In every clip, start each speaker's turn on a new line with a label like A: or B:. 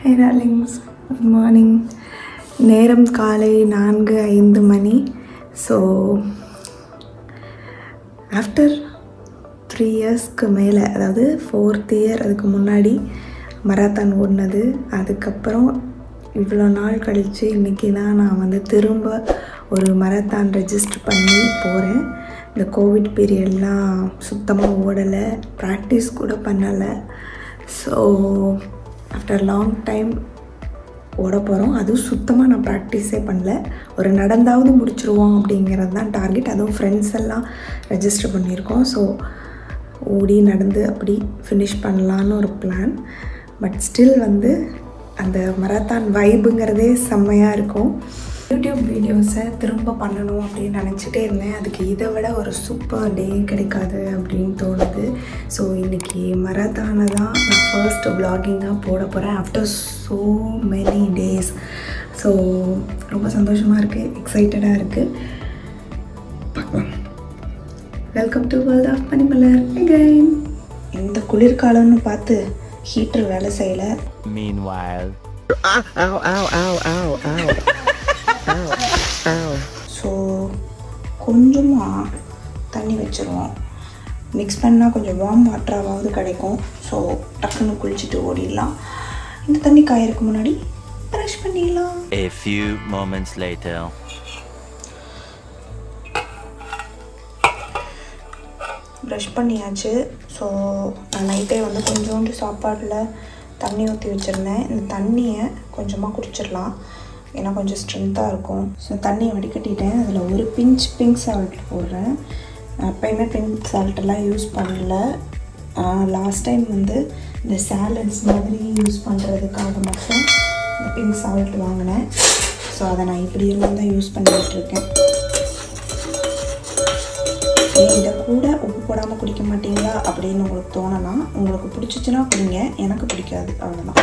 A: High darlings good morning நேரம் காலை நான்கு ஐந்து மணி ஸோ ஆஃப்டர் த்ரீ இயர்ஸ்க்கு மேலே அதாவது ஃபோர்த் இயர் அதுக்கு முன்னாடி மராத்தான் ஓடினது அதுக்கப்புறம் இவ்வளோ நாள் கழித்து இன்றைக்கி தான் நான் வந்து திரும்ப ஒரு மராத்தான் ரெஜிஸ்டர் பண்ணி போகிறேன் இந்த கோவிட் பீரியட்லாம் சுத்தமாக ஓடலை ப்ராக்டிஸ் கூட பண்ணலை ஸோ ஆஃப்டர் லாங் டைம் ஓட போகிறோம் அதுவும் சுத்தமாக நான் ப்ராக்டிஸே பண்ணல ஒரு நடந்தாவது முடிச்சிருவோம் அப்படிங்கிறது தான் டார்கெட் அதுவும் ஃப்ரெண்ட்ஸ் எல்லாம் ரெஜிஸ்டர் பண்ணியிருக்கோம் ஸோ ஓடி நடந்து அப்படி ஃபினிஷ் பண்ணலான்னு ஒரு பிளான் பட் ஸ்டில் வந்து அந்த மராத்தான் வைபுங்கிறதே செம்மையாக இருக்கும் யூடியூப் வீடியோஸை திரும்ப பண்ணணும் அப்படின்னு நினச்சிட்டே இருந்தேன் அதுக்கு இதை விட ஒரு சூப்பர் டே கிடைக்காது அப்படின்னு தோணுது ஸோ இன்றைக்கி மராத்தானை தான் நான் ஃபர்ஸ்ட் vlogging-ஆ போட போகிறேன் after so many days so ரொம்ப சந்தோஷமாக இருக்குது எக்ஸைட்டடாக இருக்குது பார்க்கலாம் welcome to world of Panimalar again இந்த குளிர்காலம்னு பார்த்து ஹீட்டர் வேலை செய்யலை
B: Meanwhile.
A: ஸோ கொஞ்சமாக தண்ணி வச்சுருவோம் மிக்ஸ் பண்ணால் கொஞ்சம் வார்ம் வாட்டராவது கிடைக்கும் ஸோ டக்குன்னு குளிச்சுட்டு ஓடிடலாம் இந்த தண்ணி காயறதுக்கு முன்னாடி ப்ரஷ் பண்ணிடலாம்
B: A few moments later.
A: Brush பண்ணியாச்சு ஸோ நான் நைட்டே வந்து கொஞ்சோண்டு சாப்பாட்டில் தண்ணி ஊற்றி வச்சுருந்தேன் இந்த தண்ணியை கொஞ்சமாக குடிச்சிடலாம் ஏன்னா கொஞ்சம் ஸ்ட்ரென்த்தாக இருக்கும் ஸோ தண்ணியை வடிகட்டிட்டேன் அதில் ஒரு பிஞ்ச் பிங்க் சால்ட் போடுறேன் நான் எப்பயுமே பிங்க் சால்ட்டெல்லாம் யூஸ் பண்ணல லாஸ்ட் டைம் வந்து இந்த சாலட்ஸ் மாதிரி யூஸ் பண்ணுறதுக்காக மட்டும் இந்த பிங்க் சால்ட் வாங்கினேன் ஸோ அதை நான் இப்படி எல்லாம் தான் யூஸ் பண்ணிகிட்டு இருக்கேன் ஏன் இதை கூட உப்பு போடாமல் குடிக்க மாட்டீங்களா அப்படின்னு உங்களுக்கு தோணலாம் உங்களுக்கு பிடிச்சிச்சுன்னா குடிங்க எனக்கு பிடிக்காது அவ்வளோதான்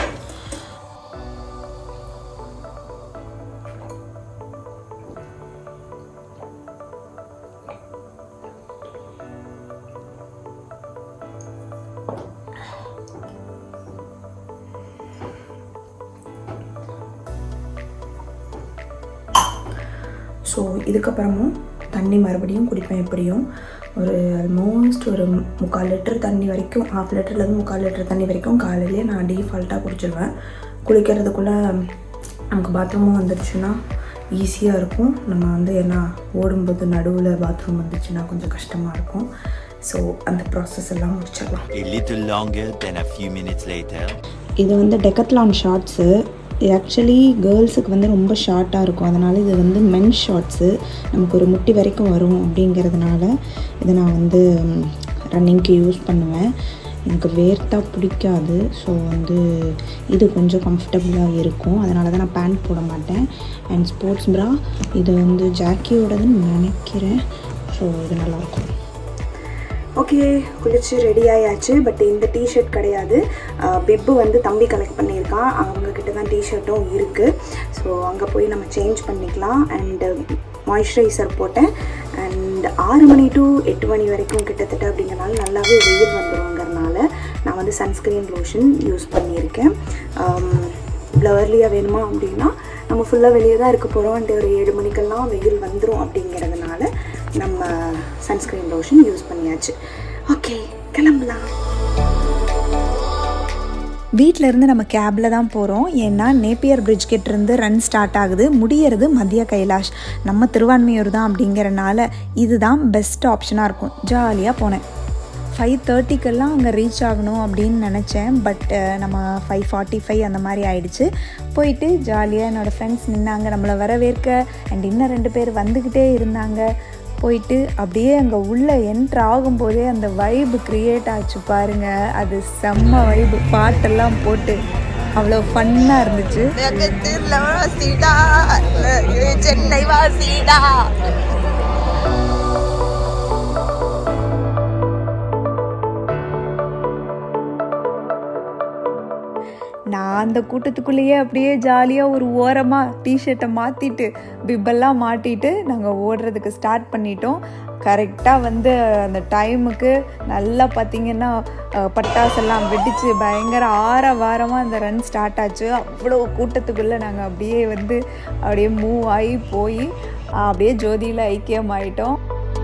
A: ஸோ இதுக்கப்புறமும் தண்ணி மறுபடியும் குடிப்பேன் எப்படியும் ஒரு ஆல்மோஸ்ட் ஒரு முக்கால் லிட்டர் தண்ணி வரைக்கும் ஹாஃப் லிட்டர்லேருந்து முக்கால் லிட்டர் தண்ணி வரைக்கும் காலையிலேயே நான் டீஃபால்ட்டாக குடிச்சிடுவேன் குளிக்கிறதுக்குள்ளே நமக்கு பாத்ரூமும் வந்துடுச்சுன்னா ஈஸியாக இருக்கும் நம்ம வந்து ஏன்னா ஓடும்போது நடுவில் பாத்ரூம் வந்துச்சுன்னா கொஞ்சம் கஷ்டமாக இருக்கும் ஸோ அந்த ப்ராசஸ் எல்லாம் முடிச்சிடலாம்
B: A little longer than a few minutes later.
A: இது வந்து டெக்கத்லான் ஷார்ட்ஸு இது ஆக்சுவலி கேர்ள்ஸுக்கு வந்து ரொம்ப ஷார்ட்டாக இருக்கும் அதனால் இது வந்து மென் ஷார்ட்ஸு நமக்கு ஒரு முட்டி வரைக்கும் வரும் அப்படிங்கிறதுனால இதை நான் வந்து ரன்னிங்க்கு யூஸ் பண்ணுவேன் எனக்கு வேர்த்தா பிடிக்காது ஸோ வந்து இது கொஞ்சம் கம்ஃபர்டபுளாக இருக்கும் அதனால தான் நான் பேண்ட் போட மாட்டேன் அண்ட் ஸ்போர்ட்ஸ் ப்ரா இது வந்து ஜாக்கியோடதுன்னு நினைக்கிறேன் ஸோ இது நல்லாயிருக்கும் ஓகே குளிச்சு ரெடி ஆயாச்சு பட் இந்த டிஷர்ட் கிடையாது பிப்பு வந்து தம்பி கலெக்ட் பண்ணியிருக்கான் அவங்கக்கிட்ட தான் டிஷர்ட்டும் இருக்குது ஸோ அங்கே போய் நம்ம சேஞ்ச் பண்ணிக்கலாம் அண்டு மாய்ஸ்சரைசர் போட்டேன் அண்ட் ஆறு மணி டு எட்டு மணி வரைக்கும் கிட்டத்தட்ட அப்படிங்கிறனால நல்லாவே வெயில் வந்துருங்கிறனால நான் வந்து சன்ஸ்க்ரீன் லோஷன் யூஸ் பண்ணியிருக்கேன் இவ்வளோ ஏர்லியாக வேணுமா அப்படின்னா நம்ம ஃபுல்லாக வெளியே தான் இருக்க போகிறோம் அண்ட் ஒரு ஏழு மணிக்கெல்லாம் வெயில் வந்துடும் அப்படிங்கிறதுனால நம்ம சன்ஸ்க்ரீன் லோஷன் யூஸ் பண்ணியாச்சு ஓகே கிளம்பலாம்
C: வீட்டில இருந்து நம்ம கேபில் தான் போகிறோம் ஏன்னா நேப்பியர் பிரிட்ஜ் கிட்டேருந்து ரன் ஸ்டார்ட் ஆகுது முடியறது மத்திய கைலாஷ் நம்ம திருவான்மையூர் தான் அப்படிங்கிறனால இதுதான் பெஸ்ட் ஆப்ஷனாக இருக்கும் ஜாலியாக போனேன் ஃபைவ் தேர்ட்டிக்கெல்லாம் அங்கே ரீச் ஆகணும் அப்படின்னு நினச்சேன் பட் நம்ம ஃபைவ் ஃபார்ட்டி ஃபைவ் அந்த மாதிரி ஆயிடுச்சு போயிட்டு ஜாலியாக என்னோடய ஃப்ரெண்ட்ஸ் நின்னாங்க நம்மளை வரவேற்க அண்ட் இன்னும் ரெண்டு பேர் வந்துக்கிட்டே இருந்தாங்க போயிட்டு அப்படியே அங்கே உள்ளே என்ட்ரு ஆகும்போதே அந்த வைபு க்ரியேட் ஆச்சு பாருங்க அது செம்ம வைபு பாட்டெல்லாம் போட்டு அவ்வளோ ஃபன்னாக இருந்துச்சு
D: சென்னை வாசிடா
C: நான் அந்த கூட்டத்துக்குள்ளேயே அப்படியே ஜாலியாக ஒரு ஓரமாக டிஷர்ட்டை மாற்றிட்டு பிப்பெல்லாம் மாட்டிட்டு நாங்கள் ஓடுறதுக்கு ஸ்டார்ட் பண்ணிட்டோம் கரெக்டாக வந்து அந்த டைமுக்கு நல்லா பார்த்தீங்கன்னா அஹ், பட்டாசெல்லாம் வெடித்து பயங்கர ஆற வாரமாக அந்த ரன் ஸ்டார்ட் ஆச்சு அவ்வளோ கூட்டத்துக்குள்ளே நாங்கள் அப்படியே வந்து அப்படியே மூவ் ஆகி போய் அப்படியே ஜோதியில் ஐக்கியமாயிட்டோம்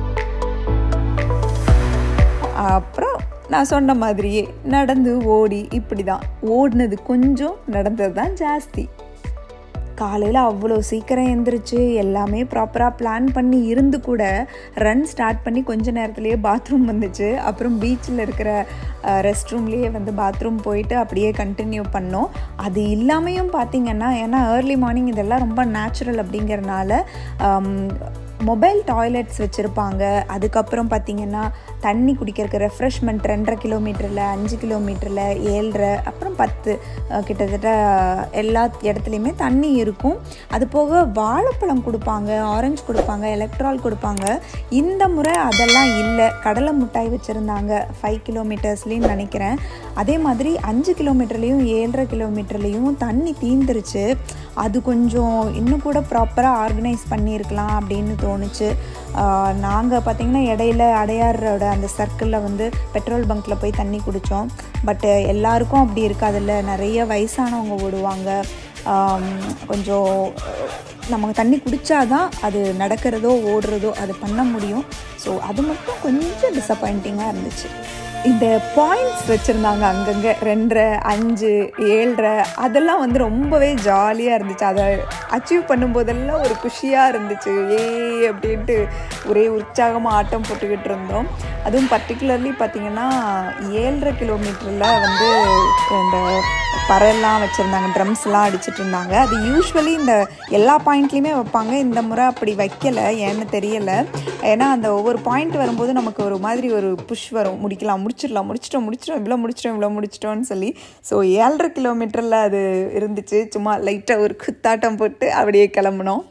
C: அப்புறம் நான் சொன்ன மாதிரியே நடந்து ஓடி இப்படி தான் ஓடினது கொஞ்சம் நடந்தது தான் ஜாஸ்தி காலையில் அவ்வளோ சீக்கிரம் எழுந்திரிச்சு எல்லாமே ப்ராப்பராக பிளான் பண்ணி இருந்து கூட ரன் ஸ்டார்ட் பண்ணி கொஞ்ச நேரத்துலேயே பாத்ரூம் வந்துச்சு அப்புறம் பீச்சில் இருக்கிற ரெஸ்ட் ரூம்லேயே வந்து பாத்ரூம் போயிட்டு அப்படியே கண்டினியூ பண்ணோம் அது இல்லாமையும் பார்த்தீங்கன்னா ஏன்னா ஏர்லி மார்னிங் இதெல்லாம் ரொம்ப நேச்சுரல் அப்படிங்கிறனால மொபைல் டாய்லெட்ஸ் வச்சுருப்பாங்க அதுக்கப்புறம் பார்த்திங்கன்னா தண்ணி குடிக்கிறதுக்கு ரெஃப்ரெஷ்மெண்ட் ரெண்டரை கிலோமீட்டரில் அஞ்சு கிலோமீட்டரில் ஏழரை அப்புறம் பத்து அஹ், கிட்டத்தட்ட எல்லா இடத்துலையுமே தண்ணி இருக்கும் அது போக வாழைப்பழம் கொடுப்பாங்க ஆரஞ்சு கொடுப்பாங்க எலக்ட்ரால் கொடுப்பாங்க இந்த முறை அதெல்லாம் இல்லை கடலை மிட்டாய் வச்சுருந்தாங்க ஃபைவ் கிலோமீட்டர்ஸ்லேயும் நினைக்கிறேன் அதே மாதிரி அஞ்சு கிலோமீட்டர்லேயும் ஏழரை கிலோமீட்டர்லேயும் தண்ணி தீந்துருச்சு அது கொஞ்சம் இன்னும் கூட ப்ராப்பராக ஆர்கனைஸ் பண்ணியிருக்கலாம் அப்படின்னு தோணுச்சு நாங்கள் பார்த்திங்கன்னா இடையில அடையாரோட அந்த சர்க்கிளில் வந்து பெட்ரோல் பங்க்கில் போய் தண்ணி குடித்தோம் பட் எல்லாருக்கும் அப்படி இருக்காதுல்ல நிறைய வயசானவங்க ஓடுவாங்க ஆம், கொஞ்சம் நமக்கு தண்ணி குடித்தாதான் அது நடக்கிறதோ ஓடுறதோ அது பண்ண முடியும் ஸோ அது மட்டும் கொஞ்சம் டிசப்பாயிண்டிங்காக இருந்துச்சு இந்த பாயிண்ட்ஸ் வச்சுருந்தாங்க அங்கங்கே ரெண்டரை அஞ்சு ஏழரை அதெல்லாம் வந்து ரொம்பவே ஜாலியாக இருந்துச்சு அதை அச்சீவ் பண்ணும்போதெல்லாம் ஒரு குஷியாக இருந்துச்சு ஏ அப்படின்ட்டு ஒரே உற்சாகமாக ஆட்டம் போட்டுக்கிட்டு இருந்தோம் அதுவும் பர்டிகுலர்லி பார்த்திங்கன்னா ஏழரை கிலோமீட்டரில் வந்து இந்த பறையெல்லாம் வச்சுருந்தாங்க ட்ரம்ஸ்லாம் அடிச்சிட்டு இருந்தாங்க அது யூஸ்வலி இந்த எல்லா பாயிண்ட்லேயுமே வைப்பாங்க இந்த முறை அப்படி வைக்கலை ஏன்னு தெரியலை ஏன்னா அந்த ஒவ்வொரு பாயிண்ட் வரும்போது நமக்கு ஒரு மாதிரி ஒரு புஷ் வரும் முடிக்கலாம் முடிச்சிடலாம் முடிச்சிட்டோம் முடிச்சிட்டோம் இவ்வளோ முடிச்சிட்டோம் இவ்வளோ முடிச்சிட்டோம்னு சொல்லி ஸோ ஏழரை கிலோமீட்டரில் அது இருந்துச்சு சும்மா லைட்டாக ஒரு குத்தாட்டம் போட்டு அப்படியே கிளம்புனோம்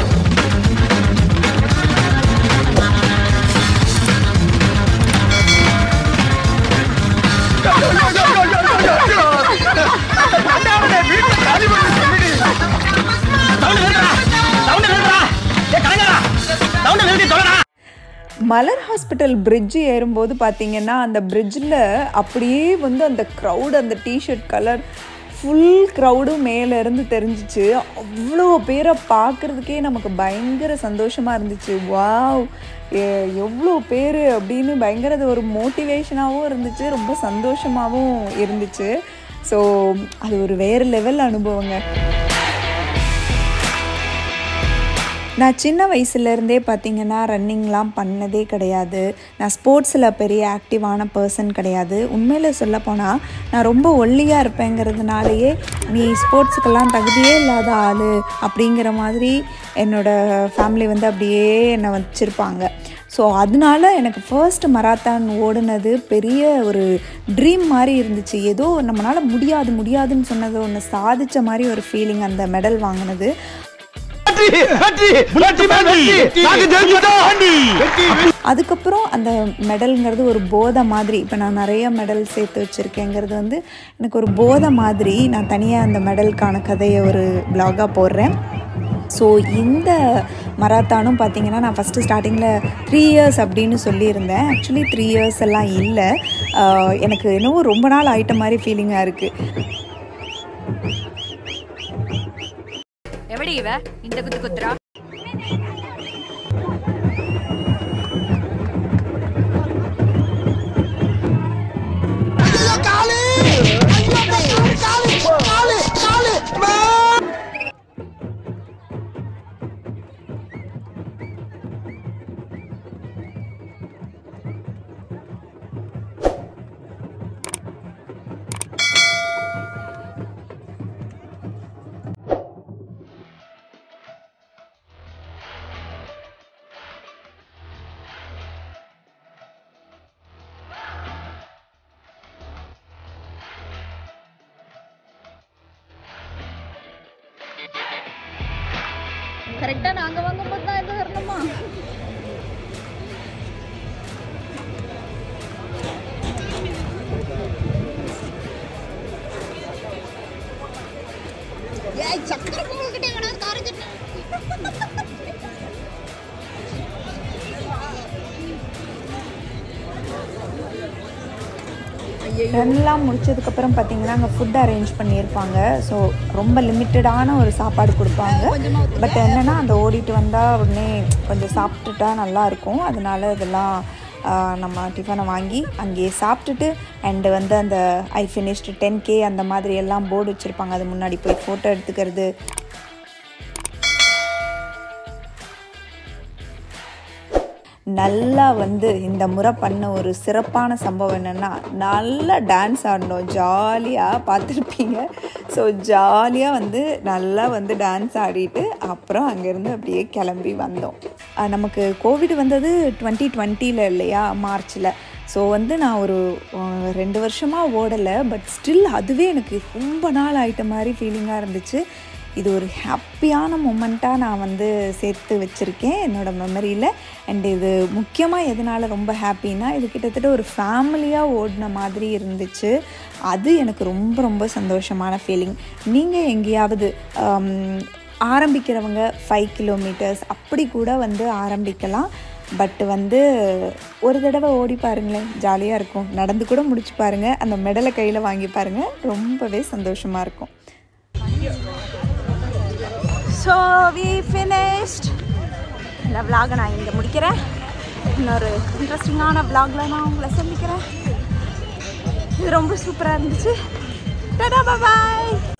C: மலர் ஹாஸ்பிட்டல் பிரிட்ஜு ஏறும்போது பார்த்தீங்கன்னா அந்த பிரிட்ஜில் அப்படியே வந்து அந்த க்ரௌடு அந்த டிஷர்ட் கலர் ஃபுல் க்ரௌடும் மேலேருந்து தெரிஞ்சிச்சு அவ்வளோ பேரை பார்க்குறதுக்கே நமக்கு பயங்கர சந்தோஷமாக இருந்துச்சு வாவ் எ- எவ்வளோ பேர் அப்படின்னு பயங்கர அது ஒரு மோட்டிவேஷனாகவும் இருந்துச்சு ரொம்ப சந்தோஷமாகவும் இருந்துச்சு ஸோ அது ஒரு வேறு லெவல் அனுபவங்க நான் சின்ன வயசுலேருந்தே பார்த்தீங்கன்னா ரன்னிங்லாம் பண்ணதே கிடையாது நான் ஸ்போர்ட்ஸில் பெரிய ஆக்டிவான பர்சன் கிடையாது உண்மையில் சொல்லப்போனால் நான் ரொம்ப ஒல்லியாக இருப்பேங்கிறதுனாலயே நீ ஸ்போர்ட்ஸுக்கெல்லாம் தகுதியே இல்லாத ஆள் அப்படிங்கிற மாதிரி என்னோடய ஃபேமிலி வந்து அப்படியே என்னை வச்சுருப்பாங்க ஸோ அதனால எனக்கு ஃபர்ஸ்ட் மராத்தான் ஓடுனது பெரிய ஒரு ட்ரீம் மாதிரி இருந்துச்சு ஏதோ நம்மளால் முடியாது முடியாதுன்னு சொன்னது ஒன்று சாதித்த மாதிரி ஒரு ஃபீலிங் அந்த மெடல் வாங்கினது அதுக்கப்புறம் அந்த மெடல்ங்கிறது ஒரு போதை மாதிரி இப்போ நான் நிறைய மெடல் சேர்த்து வச்சுருக்கேங்கிறது வந்து எனக்கு ஒரு போதை மாதிரி நான் தனியாக அந்த மெடலுக்கான கதையை ஒரு பிளாகாக போடுறேன் ஸோ இந்த மராத்தானும் பார்த்தீங்கன்னா நான் ஃபஸ்ட்டு ஸ்டார்டிங்கில் த்ரீ இயர்ஸ் அப்படின்னு சொல்லியிருந்தேன் ஆக்சுவலி த்ரீ இயர்ஸ் எல்லாம் இல்லை ஆஹ் எனக்கு என்னவோ ரொம்ப நாள் ஆயிட்ட மாதிரி ஃபீலிங்காக இருக்குது
E: எவடி இவ இந்த குத்து குத்துறா கரெக்டா நாங்க வாங்கும்போது தான் இது வரணுமா
C: ரன்லாம் முடிச்சதுக்கப்புறம் பார்த்தீங்கன்னா அங்கே ஃபுட் அரேஞ்ச் பண்ணியிருப்பாங்க ஸோ ரொம்ப லிமிட்டடான ஒரு சாப்பாடு கொடுப்பாங்க பட் என்னென்னா அந்த ஓடிட்டு வந்தால் உடனே கொஞ்சம் சாப்பிட்டுட்டா நல்லா இருக்கும் அதனால இதெல்லாம் ஆஹ், நம்ம டிஃபனை வாங்கி அங்கேயே சாப்பிட்டுட்டு அண்டு வந்து அந்த ஐ ஃபினிஷ்டு டென் கே அந்த மாதிரி எல்லாம் போர்டு வச்சுருப்பாங்க அது முன்னாடி போய் ஃபோட்டோ எடுத்துக்கிறது நல்லா வந்து இந்த முறை பண்ண ஒரு சிறப்பான சம்பவம் என்னென்னா நல்லா டான்ஸ் ஆடினோம் ஜாலியாக பார்த்துருப்பீங்க ஸோ ஜாலியாக வந்து நல்லா வந்து டான்ஸ் ஆடிட்டு அப்புறம் அங்கேருந்து அப்படியே கிளம்பி வந்தோம் அஹ் நமக்கு கோவிட் வந்தது டுவெண்ட்டி டுவெண்ட்டியில் இல்லையா மார்ச்சில் ஸோ வந்து நான் ஒரு அஹ், ரெண்டு வருஷமாக ஓடலை பட் ஸ்டில் அதுவே எனக்கு ரொம்ப நாள் ஆயிட்ட மாதிரி ஃபீலிங்காக இருந்துச்சு இது ஒரு ஹாப்பியான மூமெண்ட்டாக நான் வந்து சேர்த்து வச்சுருக்கேன் என்னோடய மெமரியில் அண்ட் இது முக்கியமாக எதனால் ரொம்ப ஹாப்பின்னா இது கிட்டத்தட்ட ஒரு ஃபேமிலியாக ஓடின மாதிரி இருந்துச்சு அது எனக்கு ரொம்ப ரொம்ப சந்தோஷமான ஃபீலிங் நீங்கள் எங்கேயாவது ஆம், ஆரம்பிக்கிறவங்க ஃபைவ் கிலோமீட்டர்ஸ் அப்படி கூட வந்து ஆரம்பிக்கலாம் பட் வந்து ஒரு தடவை ஓடி பாருங்களேன் ஜாலியாக இருக்கும் நடந்து கூட முடிச்சு பாருங்கள் அந்த மெடலை கையில் வாங்கி பாருங்கள் ரொம்பவே சந்தோஷமாக இருக்கும் ஸோ வி ஃபினிஷ்ட் இந்த விலாகை நான் இங்கே முடிக்கிறேன் இன்னொரு இன்ட்ரெஸ்டிங்கான விலாகில் நான் உங்களை சந்திக்கிறேன் இது ரொம்ப சூப்பராக இருந்துச்சு டாடா பாய்